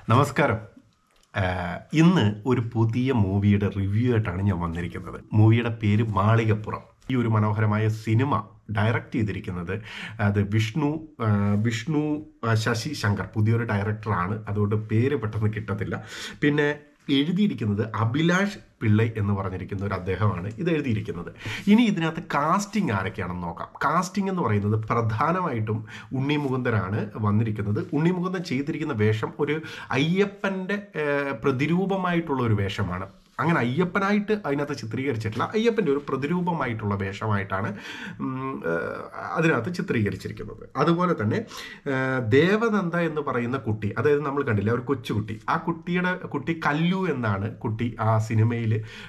നമസ്കാരം ആഹ് ഇന്ന് ഒരു പുതിയ മൂവിയുടെ റിവ്യൂ ആയിട്ടാണ് ഞാൻ വന്നിരിക്കുന്നത് മൂവിയുടെ പേര് മാളികപ്പുറം ഈ ഒരു മനോഹരമായ സിനിമ ഡയറക്റ്റ് ചെയ്തിരിക്കുന്നത് അത് വിഷ്ണു ആഹ് വിഷ്ണു ആഹ് ശശി ശങ്കർ പുതിയൊരു ഡയറക്ടറാണ് അതുകൊണ്ട് പേര് പെട്ടെന്ന് കിട്ടത്തില്ല പിന്നെ എഴുതിയിരിക്കുന്നത് അഭിലാഷ് പിള്ളൈ എന്ന് പറഞ്ഞിരിക്കുന്ന ഒരു അദ്ദേഹമാണ് ഇത് എഴുതിയിരിക്കുന്നത് ഇനി ഇതിനകത്ത് കാസ്റ്റിംഗ് ആരൊക്കെയാണെന്ന് നോക്കാം കാസ്റ്റിംഗ് എന്ന് പറയുന്നത് പ്രധാനമായിട്ടും ഉണ്ണി മുകുന്ദനാണ് വന്നിരിക്കുന്നത് ഉണ്ണി മുകുന്ദൻ ചെയ്തിരിക്കുന്ന വേഷം ഒരു അയ്യപ്പൻ്റെ ഏഹ്, പ്രതിരൂപമായിട്ടുള്ള ഒരു വേഷമാണ് അങ്ങനെ അയ്യപ്പനായിട്ട് അതിനകത്ത് ചിത്രീകരിച്ചിട്ടില്ല അയ്യപ്പൻ്റെ ഒരു പ്രതിരൂപമായിട്ടുള്ള വേഷമായിട്ടാണ് ഉം, ഏഹ്, അതിനകത്ത് ചിത്രീകരിച്ചിരിക്കുന്നത് അതുപോലെ തന്നെ ഏഹ്, ദേവനന്ദ എന്ന് പറയുന്ന കുട്ടി അതായത് നമ്മൾ കണ്ടില്ല ഒരു കൊച്ചുകുട്ടി ആ കുട്ടിയുടെ കുട്ടി കല്ലു എന്നാണ് കുട്ടി ആ സിനിമയിൽ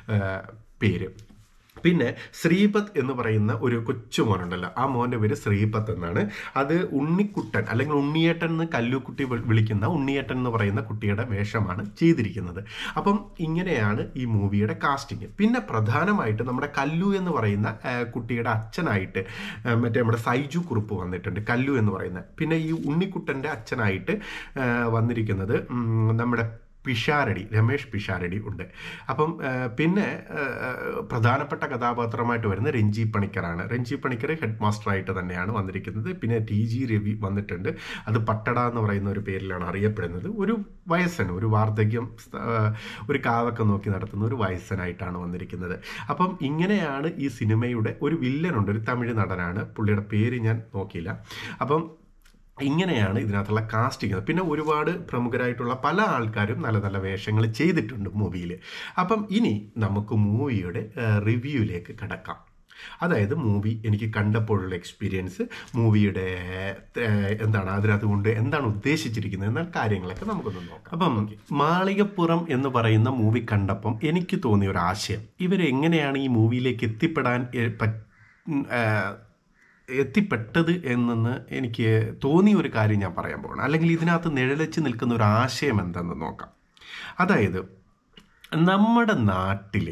പേര് പിന്നെ ശ്രീപത് എന്ന് പറയുന്ന ഒരു കൊച്ചു മോനുണ്ടല്ലോ ആ മോൻ്റെ പേര് ശ്രീപത് എന്നാണ് അത് ഉണ്ണിക്കുട്ടൻ അല്ലെങ്കിൽ ഉണ്ണിയേട്ടൻ എന്ന് കല്ലുക്കുട്ടി വി- വിളിക്കുന്ന ഉണ്ണിയേട്ടൻ എന്ന് പറയുന്ന കുട്ടിയുടെ വേഷമാണ് ചെയ്തിരിക്കുന്നത് അപ്പം ഇങ്ങനെയാണ് ഈ മൂവിയുടെ കാസ്റ്റിംഗ് പിന്നെ പ്രധാനമായിട്ട് നമ്മുടെ കല്ലു എന്ന് പറയുന്ന ആ, കുട്ടിയുടെ അച്ഛനായിട്ട് ആ, മറ്റേ നമ്മുടെ സൈജു കുറുപ്പ് വന്നിട്ടുണ്ട് കല്ലു എന്ന് പറയുന്ന പിന്നെ ഈ ഉണ്ണിക്കുട്ടൻ്റെ അച്ഛനായിട്ട് ആ, വന്നിരിക്കുന്നത് ഉം, നമ്മുടെ പിഷാരടി രമേഷ് പിഷാരടി ഉണ്ട് അപ്പം ആ, പിന്നെ ആ, പ്രധാനപ്പെട്ട കഥാപാത്രമായിട്ട് വരുന്ന രഞ്ജി പണിക്കറാണ് രഞ്ജി പണിക്കർ ഹെഡ് മാസ്റ്ററായിട്ട് തന്നെയാണ് വന്നിരിക്കുന്നത് പിന്നെ ടി ജി രവി വന്നിട്ടുണ്ട് അത് പട്ടട എന്ന് പറയുന്ന ഒരു പേരിലാണ് അറിയപ്പെടുന്നത് ഒരു വയസ്സൻ ഒരു വാർദ്ധക്യം ആ, ഒരു കാവൊക്കെ നോക്കി നടത്തുന്ന ഒരു വയസ്സനായിട്ടാണ് വന്നിരിക്കുന്നത് അപ്പം ഇങ്ങനെയാണ് ഈ സിനിമയുടെ ഒരു വില്ലനുണ്ട് ഒരു തമിഴ് നടനാണ് പുള്ളിയുടെ പേര് ഞാൻ നോക്കിയില്ല അപ്പം ഇങ്ങനെയാണ് ഇതിനകത്തുള്ള കാസ്റ്റിംഗ് പിന്നെ ഒരുപാട് പ്രമുഖരായിട്ടുള്ള പല ആൾക്കാരും നല്ല നല്ല വേഷങ്ങൾ ചെയ്തിട്ടുണ്ട് മൂവിയിൽ അപ്പം ഇനി നമുക്ക് മൂവിയുടെ റിവ്യൂയിലേക്ക് കടക്കാം അതായത് മൂവി എനിക്ക് കണ്ടപ്പോഴുള്ള എക്സ്പീരിയൻസ് മൂവിയുടെ ഏഹ്, എന്താണ് അതിനകത്ത് കൊണ്ട് എന്താണ് ഉദ്ദേശിച്ചിരിക്കുന്നത് എന്ന കാര്യങ്ങളൊക്കെ നമുക്കൊന്ന് നോക്കാം അപ്പം മാളികപ്പുറം എന്ന് പറയുന്ന മൂവി കണ്ടപ്പം എനിക്ക് തോന്നിയ ഒരു ആശയം ഇവരെങ്ങനെയാണ് ഈ മൂവിയിലേക്ക് എത്തിപ്പെടാൻ ഏഹ്, പറ്റ്- ഉം, ഏഹ്, എത്തിപ്പെട്ടത് എന്നെന്ന് എനിക്ക് തോന്നിയ ഒരു കാര്യം ഞാൻ പറയാൻ പോകണം അല്ലെങ്കിൽ ഇതിനകത്ത് നിഴലിച്ച് നിൽക്കുന്ന ഒരു ആശയം എന്തെന്ന് നോക്കാം അതായത് നമ്മുടെ നാട്ടിൽ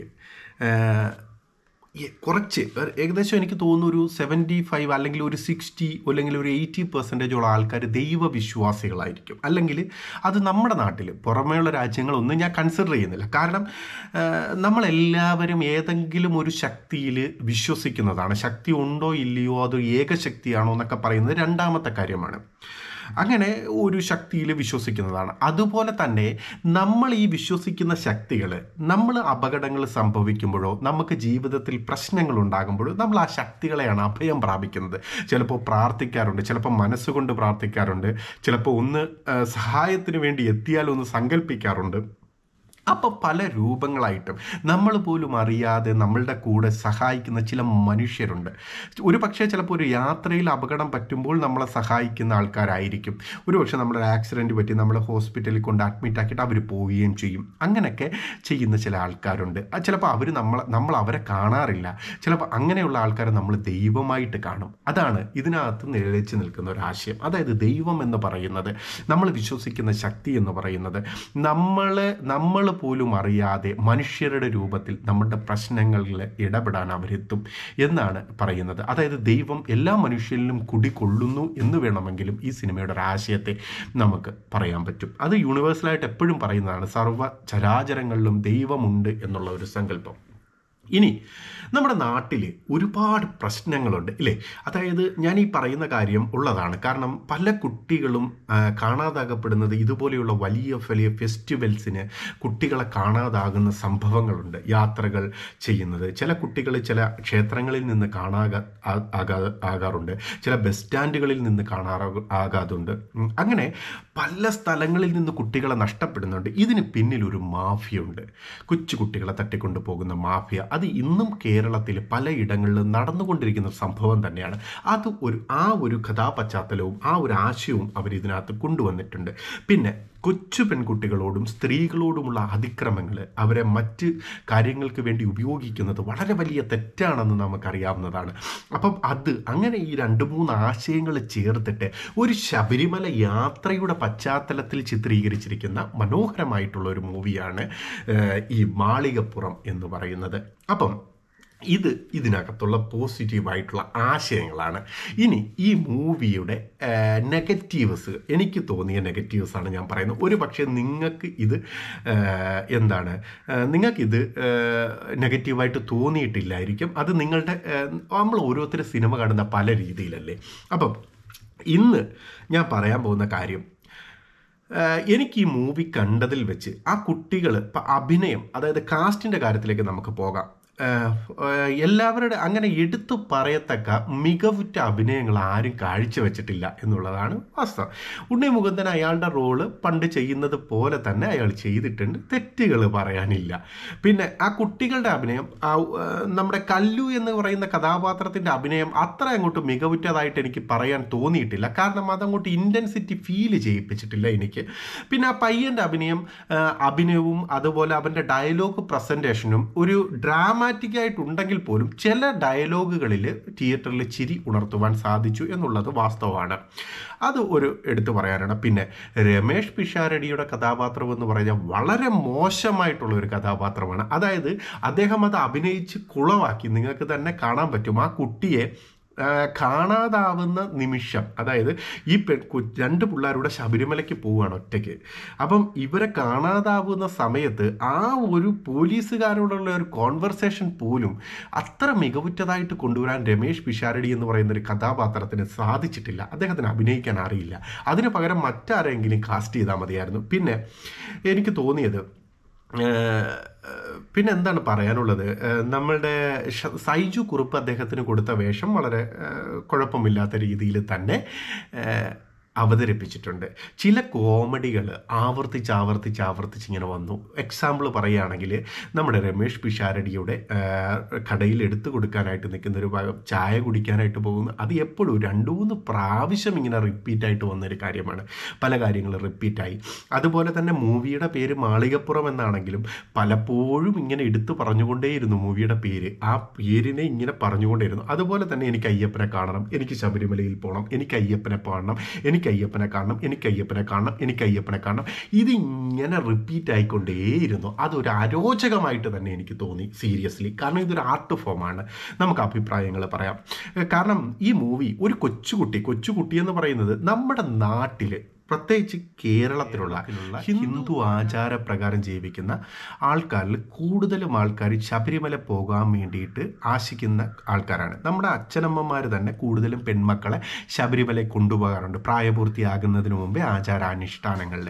കുറച്ച് ഒരു- ഏകദേശം എനിക്ക് തോന്നുന്നു ഒരു സെവൻറ്റി ഫൈവ് അല്ലെങ്കിൽ ഒരു സിക്സ്റ്റി അല്ലെങ്കിൽ ഒരു എയ്റ്റി പെർസെൻറ്റേജോളം ആൾക്കാർ ദൈവവിശ്വാസികളായിരിക്കും അല്ലെങ്കിൽ അത് നമ്മുടെ നാട്ടിൽ പുറമേയുള്ള രാജ്യങ്ങളൊന്നും ഞാൻ കൺസിഡർ ചെയ്യുന്നില്ല കാരണം ആ, നമ്മളെല്ലാവരും ഏതെങ്കിലും ഒരു ശക്തിയിൽ വിശ്വസിക്കുന്നതാണ് ശക്തി ഉണ്ടോ ഇല്ലയോ അത് ഏകശക്തിയാണോ എന്നൊക്കെ പറയുന്നത് രണ്ടാമത്തെ കാര്യമാണ് അങ്ങനെ ഒരു ശക്തിയിൽ വിശ്വസിക്കുന്നതാണ് അതുപോലെ തന്നെ നമ്മൾ ഈ വിശ്വസിക്കുന്ന ശക്തികൾ നമ്മൾ അപകടങ്ങൾ സംഭവിക്കുമ്പോഴോ നമുക്ക് ജീവിതത്തിൽ പ്രശ്നങ്ങൾ ഉണ്ടാകുമ്പോഴോ നമ്മൾ ആ ശക്തികളെയാണ് അഭയം പ്രാപിക്കുന്നത് ചിലപ്പോൾ പ്രാർത്ഥിക്കാറുണ്ട് ചിലപ്പോൾ മനസ്സുകൊണ്ട് പ്രാർത്ഥിക്കാറുണ്ട് ചിലപ്പോൾ ഒന്ന് ആ, സഹായത്തിന് വേണ്ടി എത്തിയാലൊന്ന് സങ്കല്പിക്കാറുണ്ട് അപ്പോൾ പല രൂപങ്ങളായിട്ടും നമ്മൾ പോലും അറിയാതെ നമ്മളുടെ കൂടെ സഹായിക്കുന്ന ചില മനുഷ്യരുണ്ട് ഒരു പക്ഷേ ചിലപ്പോൾ ഒരു യാത്രയിൽ അപകടം പറ്റുമ്പോൾ നമ്മളെ സഹായിക്കുന്ന ആൾക്കാരായിരിക്കും ഒരു പക്ഷേ നമ്മുടെ ആക്സിഡൻറ്റ് പറ്റി നമ്മളെ ഹോസ്പിറ്റലിൽ കൊണ്ട് അഡ്മിറ്റ് ആക്കിയിട്ട് അവർ പോവുകയും ചെയ്യും അങ്ങനെയൊക്കെ ചെയ്യുന്ന ചില ആൾക്കാരുണ്ട് അത് ചിലപ്പോൾ അവർ നമ്മൾ നമ്മൾ അവരെ കാണാറില്ല ചിലപ്പോൾ അങ്ങനെയുള്ള ആൾക്കാരെ നമ്മൾ ദൈവമായിട്ട് കാണും അതാണ് ഇതിനകത്ത് നിഴലിച്ച് നിൽക്കുന്ന ഒരു ആശയം അതായത് ദൈവം എന്ന് പറയുന്നത് നമ്മൾ വിശ്വസിക്കുന്ന ശക്തി എന്ന് പറയുന്നത് നമ്മൾ നമ്മൾ പോലും അറിയാതെ മനുഷ്യരുടെ രൂപത്തിൽ നമ്മുടെ പ്രശ്നങ്ങളിൽ ഇടപെടാൻ അവരെത്തും എന്നാണ് പറയുന്നത് അതായത് ദൈവം എല്ലാ മനുഷ്യരിലും കുടികൊള്ളുന്നു എന്ന് വേണമെങ്കിലും ഈ സിനിമയുടെ ഒരു ആശയത്തെ നമുക്ക് പറയാൻ പറ്റും അത് യൂണിവേഴ്സലായിട്ട് എപ്പോഴും പറയുന്നതാണ് സർവ്വ ചരാചരങ്ങളിലും ദൈവമുണ്ട് എന്നുള്ള ഒരു സങ്കല്പം ഇനി നമ്മുടെ നാട്ടിൽ ഒരുപാട് പ്രശ്നങ്ങളുണ്ട് ഇല്ലേ അതായത് ഞാൻ ഈ പറയുന്ന കാര്യം ഉള്ളതാണ് കാരണം പല കുട്ടികളും ആ, കാണാതാകപ്പെടുന്നത് ഇതുപോലെയുള്ള വലിയ വലിയ ഫെസ്റ്റിവൽസിന് കുട്ടികളെ കാണാതാകുന്ന സംഭവങ്ങളുണ്ട് യാത്രകൾ ചെയ്യുന്നത് ചില കുട്ടികൾ ചില ക്ഷേത്രങ്ങളിൽ നിന്ന് കാണാക ആ- ആകാ ആകാറുണ്ട് ചില ബസ് സ്റ്റാൻഡുകളിൽ നിന്ന് കാണാറ ആകാതുണ്ട് ഉം, അങ്ങനെ പല സ്ഥലങ്ങളിൽ നിന്ന് കുട്ടികളെ നഷ്ടപ്പെടുന്നുണ്ട് ഇതിന് പിന്നിൽ ഒരു മാഫിയുണ്ട് കൊച്ചു കുട്ടികളെ തട്ടിക്കൊണ്ടു പോകുന്ന മാഫിയ അത് ഇന്നും കേരളത്തിൽ പലയിടങ്ങളിലും നടന്നുകൊണ്ടിരിക്കുന്ന ഒരു സംഭവം തന്നെയാണ് അത് ഒരു ആ ഒരു കഥാപശ്ചാത്തലവും ആ ഒരു ആശയവും അവർ ഇതിനകത്ത് കൊണ്ടുവന്നിട്ടുണ്ട് പിന്നെ കൊച്ചു പെൺകുട്ടികളോടും സ്ത്രീകളോടുമുള്ള അതിക്രമങ്ങൾ അവരെ മറ്റ് കാര്യങ്ങൾക്ക് വേണ്ടി ഉപയോഗിക്കുന്നത് വളരെ വലിയ തെറ്റാണെന്ന് നമുക്കറിയാവുന്നതാണ് അപ്പം അത് അങ്ങനെ ഈ രണ്ട് മൂന്ന് ആശയങ്ങൾ ചേർത്തിട്ട് ഒരു ശബരിമല യാത്രയുടെ പശ്ചാത്തലത്തിൽ ചിത്രീകരിച്ചിരിക്കുന്ന മനോഹരമായിട്ടുള്ള ഒരു മൂവിയാണ് ഏഹ്, ഈ മാളികപ്പുറം എന്ന് പറയുന്നത് അപ്പം ഇത് ഇതിനകത്തുള്ള പോസിറ്റീവായിട്ടുള്ള ആശയങ്ങളാണ് ഇനി ഈ മൂവിയുടെ നെഗറ്റീവ്സ് എനിക്ക് തോന്നിയ നെഗറ്റീവ്സ് ആണ് ഞാൻ പറയുന്നത് ഒരു പക്ഷേ നിങ്ങൾക്ക് ഇത് ആ, എന്താണ് ആ, നിങ്ങൾക്കിത് നെഗറ്റീവായിട്ട് തോന്നിയിട്ടില്ലായിരിക്കും അത് നിങ്ങളുടെ ആ, നമ്മൾ ഓരോരുത്തരും സിനിമ കാണുന്ന പല രീതിയിലല്ലേ അപ്പം ഇന്ന് ഞാൻ പറയാൻ പോകുന്ന കാര്യം ആഹ് എനിക്ക് ഈ മൂവി കണ്ടതിൽ വെച്ച് ആ കുട്ടികൾ ഇപ്പം അഭിനയം അതായത് കാസ്റ്റിൻ്റെ കാര്യത്തിലേക്ക് നമുക്ക് പോകാം ആഹ് ആഹ് എല്ലാവരുടെ അങ്ങനെ എടുത്തു പറയത്തക്ക മികവുറ്റ അഭിനയങ്ങൾ ആരും കാഴ്ചവെച്ചിട്ടില്ല എന്നുള്ളതാണ് വാസ്തവം ഉണ്ണി മുകുന്ദൻ അയാളുടെ റോള് പണ്ട് ചെയ്യുന്നത് പോലെ തന്നെ അയാൾ ചെയ്തിട്ടുണ്ട് തെറ്റുകൾ പറയാനില്ല പിന്നെ ആ കുട്ടികളുടെ അഭിനയം ആ ആഹ് നമ്മുടെ കല്ലു എന്ന് പറയുന്ന കഥാപാത്രത്തിൻ്റെ അഭിനയം അത്ര അങ്ങോട്ട് മികവുറ്റതായിട്ട് എനിക്ക് പറയാൻ തോന്നിയിട്ടില്ല കാരണം അതങ്ങോട്ട് ഇൻറ്റൻസിറ്റി ഫീൽ ചെയ്യിപ്പിച്ചിട്ടില്ല എനിക്ക് പിന്നെ ആ പയ്യൻ്റെ അഭിനയം ആ, അഭിനയവും അതുപോലെ അവൻ്റെ ഡയലോഗ് പ്രസൻറ്റേഷനും ഒരു ഡ്രാമാറ്റിക് ആയിട്ടുണ്ടെങ്കിൽ പോലും ചില ഡയലോഗുകളിൽ തിയേറ്ററിൽ ചിരി ഉണർത്തുവാൻ സാധിച്ചു എന്നുള്ളത് വാസ്തവമാണ് അത് ഒരു എടുത്തു പറയാനാണ് പിന്നെ രമേഷ് പിഷാരടിയുടെ കഥാപാത്രം എന്ന് പറഞ്ഞാൽ വളരെ മോശമായിട്ടുള്ള ഒരു കഥാപാത്രമാണ് അതായത് അദ്ദേഹം അത് അഭിനയിച്ച് കുളവാക്കി നിങ്ങൾക്ക് തന്നെ കാണാൻ പറ്റും ആ കുട്ടിയെ ആ, കാണാതാവുന്ന നിമിഷം അതായത് ഈ പെ കു- രണ്ട് പിള്ളേരുടെ ശബരിമലയ്ക്ക് പോവുകയാണ് ഒറ്റയ്ക്ക് അപ്പം ഇവരെ കാണാതാവുന്ന സമയത്ത് ആ ഒരു പോലീസുകാരോടുള്ള ഒരു കോൺവെർസേഷൻ പോലും അത്ര മികവുറ്റതായിട്ട് കൊണ്ടുവരാൻ രമേഷ് പിഷാരടി എന്ന് പറയുന്ന ഒരു കഥാപാത്രത്തിന് സാധിച്ചിട്ടില്ല അദ്ദേഹത്തിന് അഭിനയിക്കാൻ അറിയില്ല അതിന് പകരം മറ്റാരെങ്കിലും കാസ്റ്റ് ചെയ്താൽ മതിയായിരുന്നു പിന്നെ എനിക്ക് തോന്നിയത് ഏഹ്, പിന്നെ എന്താണ് പറയാനുള്ളത് ഏഹ്, നമ്മളുടെ ഷ- സൈജു കുറുപ്പ് അദ്ദേഹത്തിന് കൊടുത്ത വേഷം വളരെ ഏഹ്, കുഴപ്പമില്ലാത്ത രീതിയിൽ തന്നെ ഏഹ്, അവതരിപ്പിച്ചിട്ടുണ്ട് ചില കോമഡികൾ ആവർത്തിച്ച് ആവർത്തിച്ച് ആവർത്തിച്ച് ഇങ്ങനെ വന്നു എക്സാമ്പിൾ പറയുകയാണെങ്കിൽ നമ്മുടെ രമേഷ് പിഷാരടിയുടെ ഏഹ്, കടയിൽ എടുത്തു കൊടുക്കാനായിട്ട് നിൽക്കുന്ന ഒരു ഭാഗം ചായ കുടിക്കാനായിട്ട് പോകുന്നു അത് എപ്പോഴും രണ്ട് മൂന്ന് പ്രാവശ്യം ഇങ്ങനെ റിപ്പീറ്റായിട്ട് വന്നൊരു കാര്യമാണ് പല കാര്യങ്ങളും റിപ്പീറ്റായി അതുപോലെ തന്നെ മൂവിയുടെ പേര് മാളികപ്പുറം എന്നാണെങ്കിലും പലപ്പോഴും ഇങ്ങനെ എടുത്തു പറഞ്ഞുകൊണ്ടേയിരുന്നു മൂവിയുടെ പേര് ആ പേരിനെ ഇങ്ങനെ പറഞ്ഞുകൊണ്ടേയിരുന്നു അതുപോലെ തന്നെ എനിക്ക് അയ്യപ്പനെ കാണണം എനിക്ക് ശബരിമലയിൽ പോകണം എനിക്ക് അയ്യപ്പനെ കാണണം എനിക്ക് അയ്യപ്പനെ കാണണം എനിക്ക് അയ്യപ്പനെ കാണണം എനിക്ക് അയ്യപ്പനെ കാണണം ഇതിങ്ങനെ റിപ്പീറ്റ് ആയിക്കൊണ്ടേയിരുന്നു അതൊരു അരോചകമായിട്ട് തന്നെ എനിക്ക് തോന്നി സീരിയസ്ലി കാരണം ഇതൊരു ആർട്ട് ഫോമാണ് നമുക്ക് അഭിപ്രായങ്ങൾ പറയാം ഏഹ് കാരണം ഈ മൂവി ഒരു കൊച്ചുകുട്ടി കൊച്ചുകുട്ടി എന്ന് പറയുന്നത് നമ്മുടെ നാട്ടിൽ പ്രത്യേകിച്ച് കേരളത്തിലുള്ള ഹിന്ദു ആചാരപ്രകാരം ജീവിക്കുന്ന ആൾക്കാരിൽ കൂടുതലും ആൾക്കാർ ശബരിമല പോകാൻ വേണ്ടിയിട്ട് ആശിക്കുന്ന ആൾക്കാരാണ് നമ്മുടെ അച്ഛനമ്മമാർ തന്നെ കൂടുതലും പെൺമക്കളെ ശബരിമല കൊണ്ടുപോകാറുണ്ട് പ്രായപൂർത്തിയാകുന്നതിന് മുമ്പേ ആചാരാനുഷ്ഠാനങ്ങളിൽ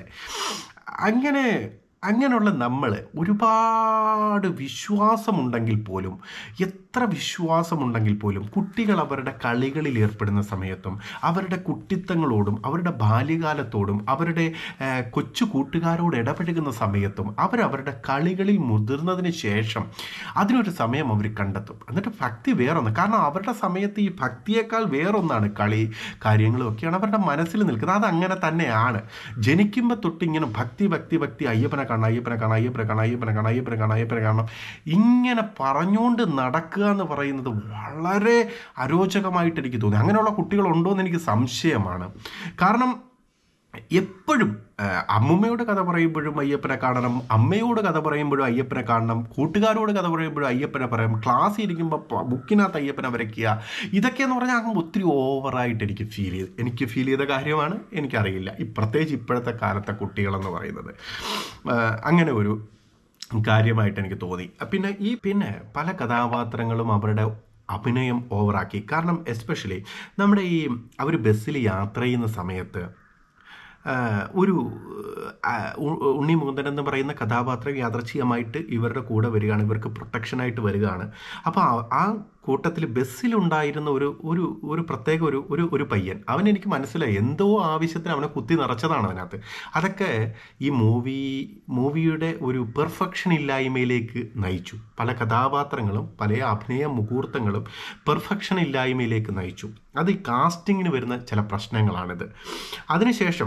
അങ്ങനെ അങ്ങനെയുള്ള നമ്മൾ ഒരുപാട് വിശ്വാസമുണ്ടെങ്കിൽ പോലും എത്ര വിശ്വാസമുണ്ടെങ്കിൽ പോലും കുട്ടികൾ അവരുടെ കളികളിൽ ഏർപ്പെടുന്ന സമയത്തും അവരുടെ കുട്ടിത്തങ്ങളോടും അവരുടെ ബാല്യകാലത്തോടും അവരുടെ ആ, കൊച്ചു കൂട്ടുകാരോട് ഇടപഴകുന്ന സമയത്തും അവരവരുടെ കളികളിൽ മുതിർന്നതിന് ശേഷം അതിനൊരു സമയം അവർ കണ്ടെത്തും എന്നിട്ട് ഭക്തി വേറൊന്ന് കാരണം അവരുടെ സമയത്ത് ഈ ഭക്തിയേക്കാൾ വേറൊന്നാണ് കളി കാര്യങ്ങളും ഒക്കെയാണ് അവരുടെ മനസ്സിൽ നിൽക്കുന്നത് അത് അങ്ങനെ തന്നെയാണ് ജനിക്കുമ്പോൾ തൊട്ട് ഇങ്ങനെ ഭക്തി ഭക്തി ഭക്തി അയ്യപ്പനെ കാണണം അയ്യപ്പനെ കാണണം അയ്യപ്പനെ കാണണം അയ്യപ്പനെ കാണണം അയ്യപ്പനെ കാണണം അയ്യപ്പനെ കാണണം ഇങ്ങനെ പറഞ്ഞുകൊണ്ട് നടക്കുക എന്ന് പറയുന്നത് വളരെ അരോചകമായിട്ട് എനിക്ക് തോന്നി അങ്ങനെയുള്ള കുട്ടികളുണ്ടോ എന്ന് എനിക്ക് സംശയമാണ് കാരണം എപ്പോഴും ആ, അമ്മുമ്മയോട് കഥ പറയുമ്പോഴും അയ്യപ്പനെ കാണണം അമ്മയോട് കഥ പറയുമ്പോഴും അയ്യപ്പനെ കാണണം കൂട്ടുകാരോട് കഥ പറയുമ്പോഴും അയ്യപ്പനെ പറയാം ക്ലാസ് ഇരിക്കുമ്പോൾ പ- ബുക്കിനകത്ത് അയ്യപ്പനെ വരയ്ക്കുക ഇതൊക്കെയെന്ന് പറഞ്ഞാൽ അങ്ങ് ഒത്തിരി ഓവറായിട്ട് എനിക്ക് ഫീൽ ചെയ്ത് എനിക്ക് ഫീൽ ചെയ്ത കാര്യമാണ് എനിക്കറിയില്ല ഈ പ്രത്യേകിച്ച് ഇപ്പോഴത്തെ കാലത്തെ കുട്ടികളെന്ന് പറയുന്നത് ആ, അങ്ങനെ ഒരു കാര്യമായിട്ട് എനിക്ക് തോന്നി പിന്നെ ഈ പിന്നെ പല കഥാപാത്രങ്ങളും അവരുടെ അഭിനയം ഓവറാക്കി കാരണം എസ്പെഷ്യലി നമ്മുടെ ഈ അവർ ബസ്സിൽ യാത്ര ചെയ്യുന്ന സമയത്ത് ആ, ഒരു ആ, ഉ- ഉണ്ണി മുകുന്ദൻ എന്ന് പറയുന്ന കഥാപാത്രം യാദർച്ഛികമായിട്ട് ഇവരുടെ കൂടെ വരികയാണ് ഇവർക്ക് പ്രൊട്ടക്ഷനായിട്ട് വരികയാണ് അപ്പോൾ ആ- ആ കൂട്ടത്തിൽ ബസ്സിലുണ്ടായിരുന്ന ഒരു ഒരു ഒരു പ്രത്യേക ഒരു ഒരു ഒരു പയ്യൻ അവൻ എനിക്ക് മനസ്സിലായി എന്തോ ആവശ്യത്തിന് അവനെ കുത്തി നിറച്ചതാണ് അതിനകത്ത് അതൊക്കെ ഈ മൂവി മൂവിയുടെ ഒരു പെർഫെക്ഷൻ ഇല്ലായ്മയിലേക്ക് നയിച്ചു പല കഥാപാത്രങ്ങളും പല അഭിനയ മുഹൂർത്തങ്ങളും പെർഫെക്ഷൻ ഇല്ലായ്മയിലേക്ക് നയിച്ചു അത് ഈ കാസ്റ്റിങ്ങിന് വരുന്ന ചില പ്രശ്നങ്ങളാണിത് അതിനുശേഷം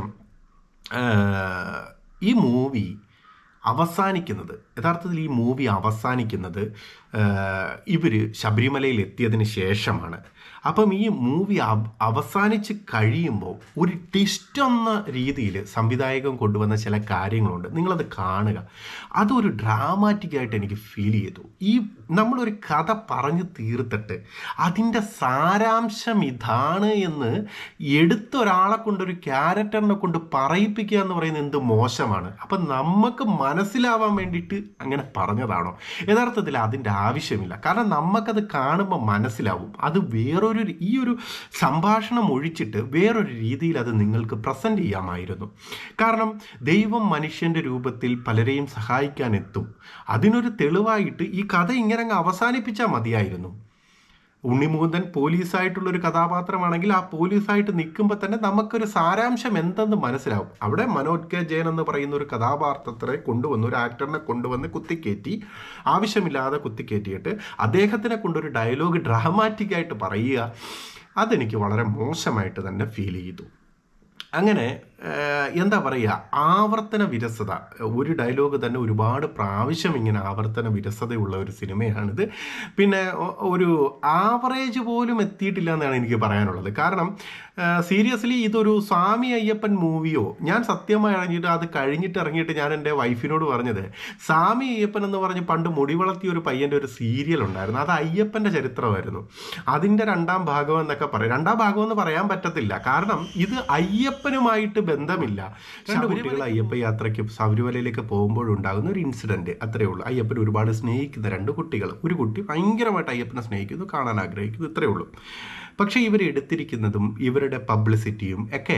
ആഹ്, ഈ മൂവി അവസാനിക്കുന്നത് യഥാർത്ഥത്തിൽ ഈ മൂവി അവസാനിക്കുന്നത് ഇവർ ശബരിമലയിൽ എത്തിയതിന് ശേഷമാണ് അപ്പം ഈ മൂവി അവസാനിച്ച് കഴിയുമ്പോൾ ഒരു ട്വിസ്റ്റ് എന്ന രീതിയിൽ സംവിധായകൻ കൊണ്ടുവന്ന ചില കാര്യങ്ങളുണ്ട് നിങ്ങളത് കാണുക അതൊരു ഡ്രാമാറ്റിക് ആയിട്ട് എനിക്ക് ഫീൽ ചെയ്തു ഈ നമ്മളൊരു കഥ പറഞ്ഞു തീർത്തിട്ട് അതിൻ്റെ സാരാംശം ഇതാണ് എന്ന് എടുത്ത ഒരാളെ കൊണ്ട് ഒരു ക്യാരക്ടറിനെ കൊണ്ട് പറയിപ്പിക്കുക എന്ന് പറയുന്നത് എന്ത് മോശമാണ് അപ്പം നമുക്ക് മനസ്സിലാവാൻ വേണ്ടിയിട്ട് അങ്ങനെ പറഞ്ഞതാണോ യഥാർത്ഥത്തിൽ അതിൻ്റെ ആവശ്യമില്ല കാരണം നമുക്കത് കാണുമ്പോൾ മനസ്സിലാവും അത് വേറൊരു ഈ ഒരു സംഭാഷണം ഒഴിച്ചിട്ട് വേറൊരു രീതിയിൽ അത് നിങ്ങൾക്ക് പ്രസൻറ്റ് ചെയ്യാമായിരുന്നു കാരണം ദൈവം മനുഷ്യൻ്റെ രൂപത്തിൽ പലരെയും സഹായിക്കാൻ എത്തും അതിനൊരു തെളിവായിട്ട് ഈ കഥ ഇങ്ങനെ അങ്ങ് അവസാനിപ്പിച്ചാൽ മതിയായിരുന്നു ഉണ്ണിമുകുന്ദൻ പോലീസായിട്ടുള്ളൊരു കഥാപാത്രമാണെങ്കിൽ ആ പോലീസായിട്ട് നിൽക്കുമ്പോൾ തന്നെ നമുക്കൊരു സാരാംശം എന്തെന്ന് മനസ്സിലാവും അവിടെ മനോജ് കെ ജയൻ എന്ന് പറയുന്ന ഒരു കഥാപാത്രത്തെ കൊണ്ടുവന്ന് ഒരു ആക്ടറിനെ കൊണ്ടുവന്ന് കുത്തിക്കയറ്റി ആവശ്യമില്ലാതെ കുത്തിക്കയറ്റിയിട്ട് അദ്ദേഹത്തിനെ കൊണ്ടൊരു ഡയലോഗ് ഡ്രാമാറ്റിക് ആയിട്ട് പറയുക അതെനിക്ക് വളരെ മോശമായിട്ട് തന്നെ ഫീൽ ചെയ്തു അങ്ങനെ എന്താ പറയുക ആവർത്തന വിരസത ഒരു ഡയലോഗ് തന്നെ ഒരുപാട് പ്രാവശ്യം ഇങ്ങനെ ആവർത്തന വിരസതയുള്ള ഒരു സിനിമയാണിത് പിന്നെ ഒരു ആവറേജ് പോലും എത്തിയിട്ടില്ല എന്നാണ് എനിക്ക് പറയാനുള്ളത് കാരണം സീരിയസ്ലി ഇതൊരു സ്വാമി അയ്യപ്പൻ മൂവിയോ ഞാൻ സത്യമായി ഇറങ്ങിയിട്ട് അത് കഴിഞ്ഞിട്ട് ഇറങ്ങിയിട്ട് ഞാൻ എൻ്റെ വൈഫിനോട് പറഞ്ഞത് സ്വാമി അയ്യപ്പൻ എന്ന് പറഞ്ഞ് പണ്ട് മുടി വളർത്തിയ ഒരു പയ്യൻ്റെ ഒരു സീരിയൽ ഉണ്ടായിരുന്നു അത് അയ്യപ്പൻ്റെ ചരിത്രമായിരുന്നു അതിൻ്റെ രണ്ടാം ഭാഗം എന്നൊക്കെ പറയും രണ്ടാം ഭാഗം എന്ന് പറയാൻ പറ്റത്തില്ല കാരണം ഇത് അയ്യപ്പനുമായിട്ട് ബന്ധമില്ല രണ്ട് കുട്ടികൾ അയ്യപ്പ യാത്രയ്ക്ക് ശബരിമലയിലേക്ക് പോകുമ്പോഴുണ്ടാകുന്ന ഒരു ഇൻസിഡന്റ് അത്രയേ ഉള്ളൂ അയ്യപ്പൻ ഒരുപാട് സ്നേഹിക്കുന്ന രണ്ട് കുട്ടികൾ ഒരു കുട്ടി ഭയങ്കരമായിട്ട് അയ്യപ്പനെ സ്നേഹിക്കുന്നു കാണാൻ ആഗ്രഹിക്കുന്നു ഇത്രയേ ഉള്ളൂ പക്ഷേ ഇവർ എടുത്തിരിക്കുന്നതും ഇവരുടെ പബ്ലിസിറ്റിയും ഒക്കെ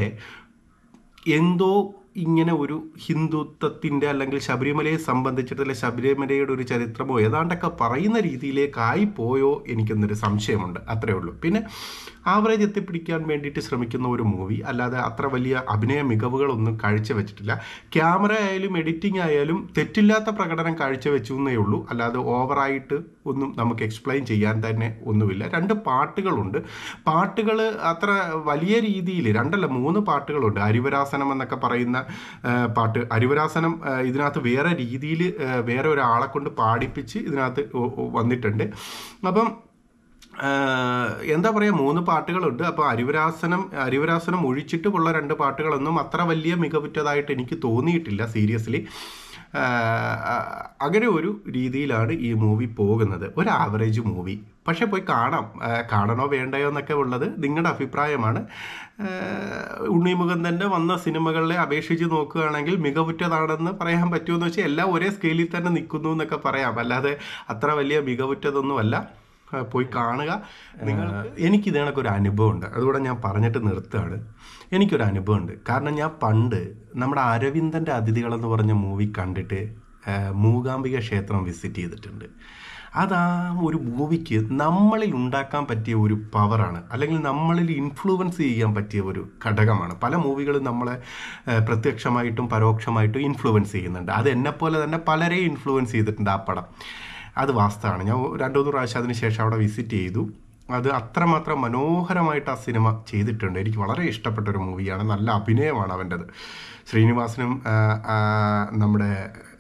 എന്തോ ഇങ്ങനെ ഒരു ഹിന്ദുത്വത്തിൻ്റെ അല്ലെങ്കിൽ ശബരിമലയെ സംബന്ധിച്ചിട്ട് അല്ലെ ശബരിമലയുടെ ഒരു ചരിത്രമോ ഏതാണ്ടൊക്കെ പറയുന്ന രീതിയിലേക്കായി പോയോ എനിക്കൊന്നൊരു സംശയമുണ്ട് അത്രേ ഉള്ളൂ പിന്നെ ആവറേജ് എത്തിപ്പിടിക്കാൻ വേണ്ടിയിട്ട് ശ്രമിക്കുന്ന ഒരു മൂവി അല്ലാതെ അത്ര വലിയ അഭിനയ മികവുകളൊന്നും കാഴ്ചവെച്ചിട്ടില്ല ക്യാമറ ആയാലും എഡിറ്റിംഗ് ആയാലും തെറ്റില്ലാത്ത പ്രകടനം കാഴ്ചവെച്ചു എന്നേ ഉള്ളൂ അല്ലാതെ ഓവറായിട്ട് ഒന്നും നമുക്ക് എക്സ്പ്ലെയിൻ ചെയ്യാൻ തന്നെ ഒന്നുമില്ല രണ്ട് പാട്ടുകളുണ്ട് പാട്ടുകൾ അത്ര വലിയ രീതിയിൽ രണ്ടല്ല മൂന്ന് പാട്ടുകളുണ്ട് അരിവരാസനം എന്നൊക്കെ പറയുന്ന പാട്ട് അരിവരാസനം ഇതിനകത്ത് വേറെ രീതിയിൽ വേറെ ഒരാളെ കൊണ്ട് പാടിപ്പിച്ച് ഇതിനകത്ത് വന്നിട്ടുണ്ട് അപ്പം എന്താ പറയുക മൂന്ന് പാട്ടുകളുണ്ട് അപ്പോൾ അരിവരാസനം അരിവരാസനം ഒഴിച്ചിട്ട് ഉള്ള രണ്ട് പാട്ടുകളൊന്നും അത്ര വലിയ മികവുറ്റതായിട്ട് എനിക്ക് തോന്നിയിട്ടില്ല സീരിയസ്ലി അങ്ങനെ ഒരു രീതിയിലാണ് ഈ മൂവി പോകുന്നത് ഒരു ആവറേജ് മൂവി പക്ഷെ പോയി കാണാം കാണണോ വേണ്ടയോ എന്നൊക്കെ ഉള്ളത് നിങ്ങളുടെ അഭിപ്രായമാണ് ഉണ്ണിമുകുന്ദൻ്റെ വന്ന സിനിമകളെ അപേക്ഷിച്ച് നോക്കുകയാണെങ്കിൽ മികവുറ്റതാണെന്ന് പറയാൻ പറ്റുമെന്ന് വെച്ചാൽ എല്ലാം ഒരേ സ്കെയിലിൽ തന്നെ നിൽക്കുന്നു എന്നൊക്കെ പറയാം അല്ലാതെ അത്ര വലിയ മികവുറ്റതൊന്നുമല്ല പോയി കാണുക നിങ്ങൾ എനിക്ക് ഇതേണൊക്കെ ഒരു അനുഭവമുണ്ട് അതുകൂടെ ഞാൻ പറഞ്ഞിട്ട് നിർത്തുകയാണ് എനിക്കൊരു അനുഭവമുണ്ട് കാരണം ഞാൻ പണ്ട് നമ്മുടെ അരവിന്ദൻ്റെ അതിഥികളെന്ന് പറഞ്ഞ മൂവി കണ്ടിട്ട് മൂകാംബിക ക്ഷേത്രം വിസിറ്റ് ചെയ്തിട്ടുണ്ട് അതാ ഒരു മൂവിക്ക് നമ്മളിൽ ഉണ്ടാക്കാൻ പറ്റിയ ഒരു പവറാണ് അല്ലെങ്കിൽ നമ്മളിൽ ഇൻഫ്ലുവൻസ് ചെയ്യാൻ പറ്റിയ ഒരു ഘടകമാണ് പല മൂവികളും നമ്മളെ പ്രത്യക്ഷമായിട്ടും പരോക്ഷമായിട്ടും ഇൻഫ്ലുവൻസ് ചെയ്യുന്നുണ്ട് അത് എന്നെപ്പോലെ തന്നെ പലരെയും ഇൻഫ്ലുവൻസ് ചെയ്തിട്ടുണ്ട് ആ പടം അത് വാസ്തവമാണ് ഞാൻ രണ്ടു മൂന്ന് പ്രാവശ്യം അതിന് ശേഷം അവിടെ വിസിറ്റ് ചെയ്തു അത് അത്രമാത്രം മനോഹരമായിട്ട് ആ സിനിമ ചെയ്തിട്ടുണ്ട് എനിക്ക് വളരെ ഇഷ്ടപ്പെട്ട ഒരു മൂവിയാണ് നല്ല അഭിനയമാണ് അവൻ്റെത് ശ്രീനിവാസനും നമ്മുടെ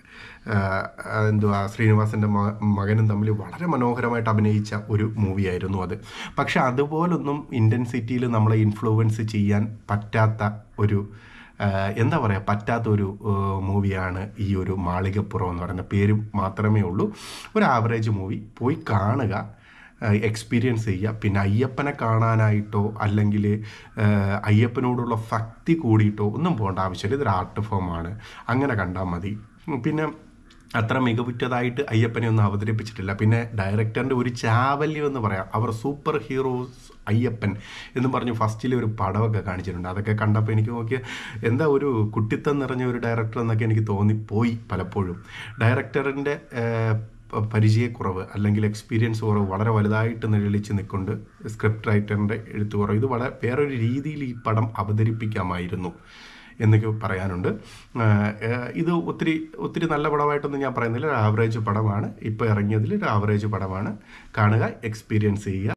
എന്തുവാ ശ്രീനിവാസൻ്റെ മകനും തമ്മിൽ വളരെ മനോഹരമായിട്ട് അഭിനയിച്ച ഒരു മൂവിയായിരുന്നു അത് പക്ഷെ അതുപോലൊന്നും ഇൻറ്റൻസിറ്റിയിൽ നമ്മളെ ഇൻഫ്ലുവൻസ് ചെയ്യാൻ പറ്റാത്ത ഒരു എന്താ പറയുക പറ്റാത്ത ഒരു മൂവിയാണ് ഈ ഒരു മാളികപ്പുറം എന്ന് പറയുന്ന പേര് മാത്രമേ ഉള്ളൂ ഒരു ആവറേജ് മൂവി പോയി കാണുക എക്സ്പീരിയൻസ് ചെയ്യുക പിന്നെ അയ്യപ്പനെ കാണാനായിട്ടോ അല്ലെങ്കിൽ അയ്യപ്പനോടുള്ള ഭക്തി കൂടിയിട്ടോ ഒന്നും പോകേണ്ട ആവശ്യമില്ല ഇതൊരു ആർട്ട് ഫോമാണ് അങ്ങനെ കണ്ടാൽ മതി പിന്നെ അത്ര മികവുറ്റതായിട്ട് അയ്യപ്പനെ ഒന്നും അവതരിപ്പിച്ചിട്ടില്ല പിന്നെ ഡയറക്ടറിൻ്റെ ഒരു ചാവല്യം എന്ന് പറയാം അവർ സൂപ്പർ ഹീറോസ് അയ്യപ്പൻ എന്ന് പറഞ്ഞ് ഫസ്റ്റിൽ ഒരു പടമൊക്കെ കാണിച്ചിട്ടുണ്ട് അതൊക്കെ കണ്ടപ്പോൾ എനിക്ക് നോക്കിയ എന്താ ഒരു കുട്ടിത്തം നിറഞ്ഞ ഒരു ഡയറക്ടർ എന്നൊക്കെ എനിക്ക് തോന്നിപ്പോയി പലപ്പോഴും ഡയറക്ടറിൻ്റെ പരിചയക്കുറവ് അല്ലെങ്കിൽ എക്സ്പീരിയൻസ് കുറവ് വളരെ വലുതായിട്ട് നിഴലിച്ച് നിൽക്കൊണ്ട് സ്ക്രിപ്റ്റ് റൈറ്ററിൻ്റെ എഴുത്തുകുറവ് ഇത് വളരെ വേറൊരു രീതിയിൽ ഈ പടം അവതരിപ്പിക്കാമായിരുന്നു എന്നൊക്കെ പറയാനുണ്ട് ഇത് ഒത്തിരി ഒത്തിരി നല്ല പടമായിട്ടൊന്നും ഞാൻ പറയുന്നില്ല ഒരു ആവറേജ് പടമാണ് ഇപ്പോൾ ഇറങ്ങിയതിൽ ഒരു ആവറേജ് പടമാണ് കാണുക എക്സ്പീരിയൻസ് ചെയ്യുക